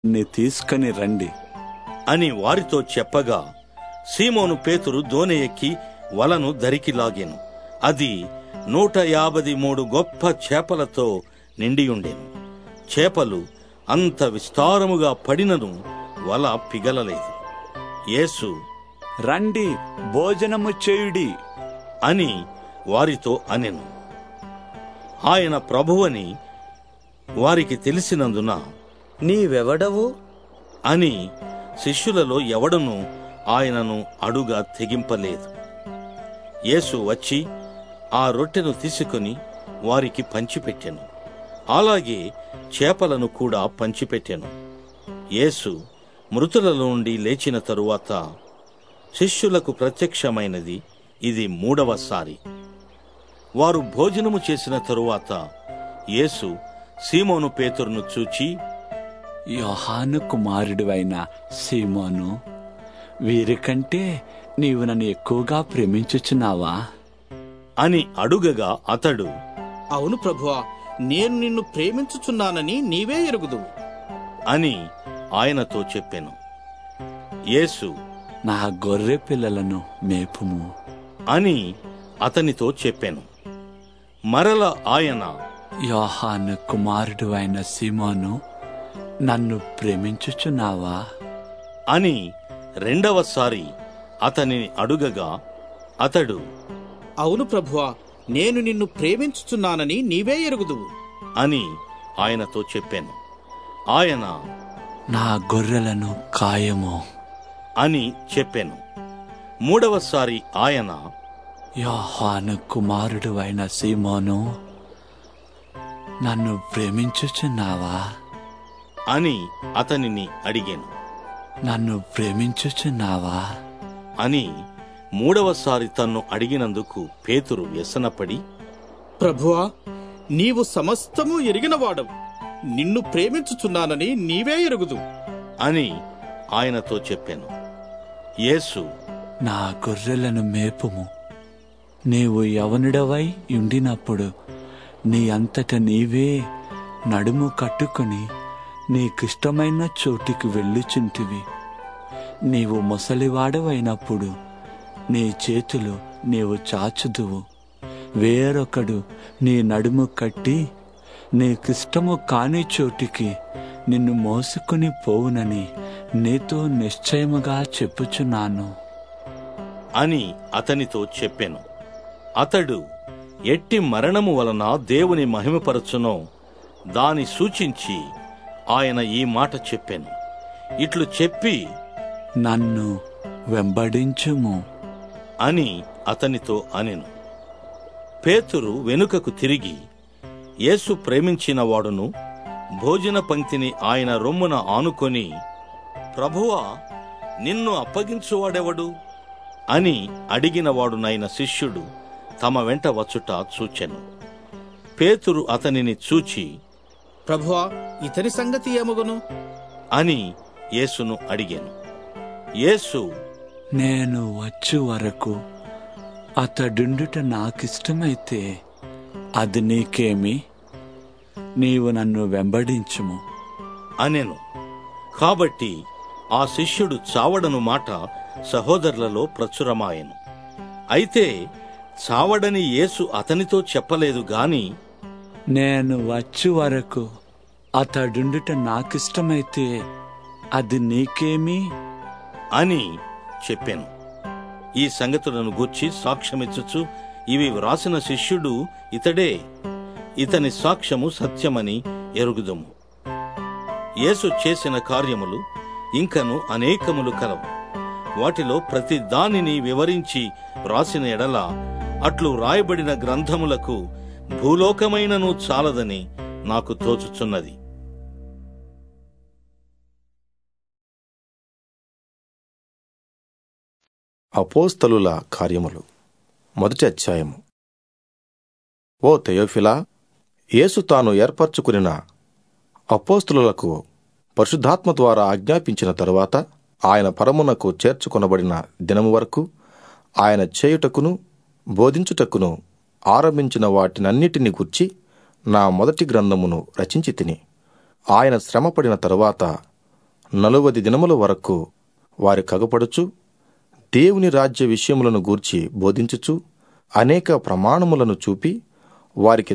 ని తీసుకొని రండి అని వారితో చెప్పగా సీమోను పేతురు దోణి ఎక్కి వలను దరికి లాగెను అది నూట యాభై మూడు గొప్ప చేపలతో నిండియుండెను చేపలు అంత విస్తారముగా పడినను వల పిగలలేదు యేసు రండి భోజనము చేయుడి అని వారితో అనెను ఆయన ప్రభువని వారికి తెలిసినందున నీవెవడవు అని శిష్యులలో ఎవడను ఆయనను అడుగా తెగింపలేదు యేసు వచ్చి ఆ రొట్టెను తీసుకుని వారికి పంచిపెట్టెను అలాగే చేపలను కూడా పంచిపెట్టెను యేసు మృతులలో నుండి లేచిన తరువాత శిష్యులకు ప్రత్యక్షమైనది ఇది మూడవసారి వారు భోజనము చేసిన తరువాత యేసు సీమోను పేతురును చూచి యోహాను కుమారుడివైన సీమోను వీరికంటే నీవు నన్ను ఎక్కువగా ప్రేమించుచున్నావా అని అడుగగా అతడు అవును ప్రభువా నేను నిన్ను ప్రేమించుచున్నానని నీవే ఎరుగుదువు అని ఆయనతో చెప్పెను యేసు నా గొర్రె పిల్లలను మేపుము అని అతనితో చెప్పెను మరల ఆయన యోహాను కుమారుడివైన సీమోను నన్ను ప్రేమించుచున్నావా అని రెండవసారి అతనిని అడుగగా అతడు అవును ప్రభువా నేను నిన్ను ప్రేమించుచున్నానని నీవే ఎరుగుదువు అని ఆయనతో చెప్పాను ఆయన నా గొర్రెలను కాయము అని చెప్పాను మూడవసారి ఆయన యోహాను కుమారుడివైన సీమోను నన్ను ప్రేమించుచున్నావా అని అతనిని అడిగాను నన్ను ప్రేమించుచున్నావా అని మూడవసారి తన్ను అడిగినందుకు పేతురు వ్యసనపడి ప్రభువా నీవు సమస్తము ఎరిగినవాడవు నిన్ను ప్రేమించుచున్నానని నీవే ఎరుగుదువు అని ఆయనతో చెప్పాను యేసు నా గొర్రెలను మేపుము నీవు యవనుడవై ఉండినప్పుడు నీ అంతట నీవే నడుము కట్టుకొని నీకిష్టమైన చోటికి వెళ్ళుచుంటివి నీవు ముసలివాడవైనప్పుడు నీ చేతులు నీవు చాచుదువు వేరొకడు నీ నడుము కట్టి నీకిష్టము కాని చోటికి నిన్ను మోసుకుని పోవునని నీతో నిశ్చయముగా చెప్పుచున్నాను అని అతనితో చెప్పెను అతడు ఎట్టి మరణము వలన దేవుని మహిమపరచునో దాని సూచించి ఆయన ఈ మాట చెప్పెను ఇట్లు చెప్పి నన్ను వెంబడించుము అని అతనితో అనెను పేతురు వెనుకకు తిరిగి యేసు ప్రేమించిన వాడును భోజన పంక్తిని ఆయన రొమ్మున ఆనుకొని ప్రభువా నిన్ను అప్పగించువాడెవడు అని అడిగినవాడునైన శిష్యుడు తమ వెంట వచ్చుట చూచెను పేతురు అతనిని చూచి ప్రభువా ఇతని సంగతి ఏమగును అని యేసును అడిగాను యేసు నేను వచ్చు వరకు అతడుండుట నాకిష్టమైతే అది నీకేమి నీవు నన్ను వెంబడించుము అనెను కాబట్టి ఆ శిష్యుడు చావడను మాట సహోదరులలో ప్రచురమాయెను అయితే చావడని యేసు అతనితో చెప్పలేదు గాని నేను వచ్చు వరకు అతడుండుట నాకిష్టమైతే అది నీకేమి అని చెప్పాను ఈ సంగతులను గూర్చి సాక్ష్యమిచ్చుచు ఇవి వ్రాసిన శిష్యుడు ఇతడే ఇతని సాక్ష్యము సత్యమని ఎరుగుదుము యేసు చేసిన కార్యములు ఇంకను అనేకములు కలవు వాటిలో ప్రతి దానిని వివరించి వ్రాసిన ఎడల అట్లు రాయబడిన గ్రంథములకు భూలోకమైనను చాలదని నాకు తోచుచున్నది అపోస్తలుల కార్యములు మొదటి అధ్యాయము ఓ తెయోఫిలా యేసు తాను ఏర్పరచుకునిన అపోస్తలులకు పరిశుద్ధాత్మ ద్వారా ఆజ్ఞాపించిన తరువాత ఆయన పరమునకు చేర్చుకొనబడిన దినము వరకు ఆయన చేయుటకును బోధించుటకును ఆరంభించిన వాటినన్నిటిని గుర్చి నా మొదటి గ్రంథమును రచించి తిని ఆయన శ్రమపడిన తరువాత నలువది దినముల వరకు వారి కగపడుచు దేవుని రాజ్య విషయములను గూర్చి బోధించుచు అనేక ప్రమాణములను చూపి వారికి